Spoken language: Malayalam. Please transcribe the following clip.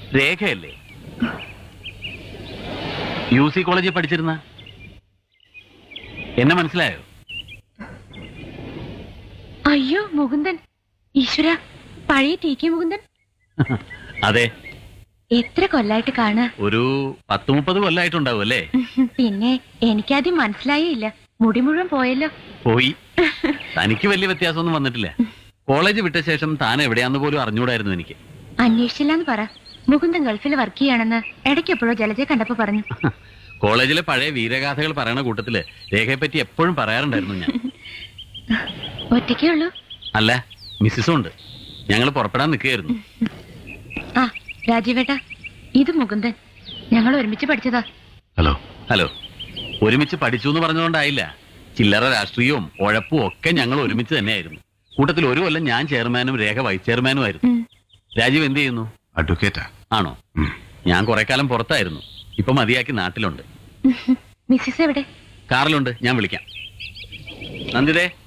രേഖയല്ലേ യു സി കോളേജിൽ പഠിച്ചിരുന്ന എന്നെ മനസ്സിലായോ അയ്യോ മുകുന്ദൻ ഈശ്വര പഴയ ടി കെ മുകുന്ദൻ അതെ എത്ര കൊല്ലായിട്ട് കാണുക ഒരു പത്ത് മുപ്പത് കൊല്ലായിട്ടുണ്ടാവും അല്ലേ പിന്നെ എനിക്കാദ്യം മനസ്സിലായില്ല മുടി മുഴുവൻ പോയല്ലോ പോയി തനിക്ക് വലിയ വ്യത്യാസമൊന്നും വന്നിട്ടില്ല കോളേജ് വിട്ട ശേഷം താൻ എവിടെയാന്ന് പോലും അറിഞ്ഞൂടായിരുന്നു എനിക്ക് അന്വേഷിച്ചില്ലാന്ന് പറ മുകുന്ദൻ ഗൾഫിൽ വർക്ക് ചെയ്യാണെന്ന് ഇടയ്ക്ക് എപ്പോഴോ ജലജയെ കണ്ടപ്പോ പറഞ്ഞു കോളേജിലെ പഴയ വീരഗാഥകൾ പറയണ കൂട്ടത്തില് രേഖയെ പറ്റി എപ്പോഴും പറയാറുണ്ടായിരുന്നു ഞാൻ ഒറ്റയ്ക്കേ ഉള്ളൂ അല്ല മിസ്സിസും ഉണ്ട് ഞങ്ങൾ പുറപ്പെടാൻ നിൽക്കുകയായിരുന്നു ആ രാജീവേട്ട ഇത് മുകുന്ദൻ ഞങ്ങൾ ഒരുമിച്ച് പഠിച്ചതാ ഹലോ ഹലോ ഒരുമിച്ച് പഠിച്ചു എന്ന് പറഞ്ഞുകൊണ്ടായില്ല ചില്ലറ രാഷ്ട്രീയവും ഉഴപ്പും ഒക്കെ ഞങ്ങൾ ഒരുമിച്ച് തന്നെയായിരുന്നു കൂട്ടത്തിൽ ഒരു കൊല്ലം ഞാൻ ചെയർമാനും രേഖ വൈസ് ചെയർമാനും ആയിരുന്നു ഉം. രാജീവ് എന്ത് ചെയ്യുന്നു അഡ്വക്കേറ്റാ ആണോ ഞാൻ കുറെ കാലം പുറത്തായിരുന്നു ഇപ്പൊ മതിയാക്കി നാട്ടിലുണ്ട് മിസ്സിസ് എവിടെ കാറിലുണ്ട് ഞാൻ വിളിക്കാം നന്ദിതേ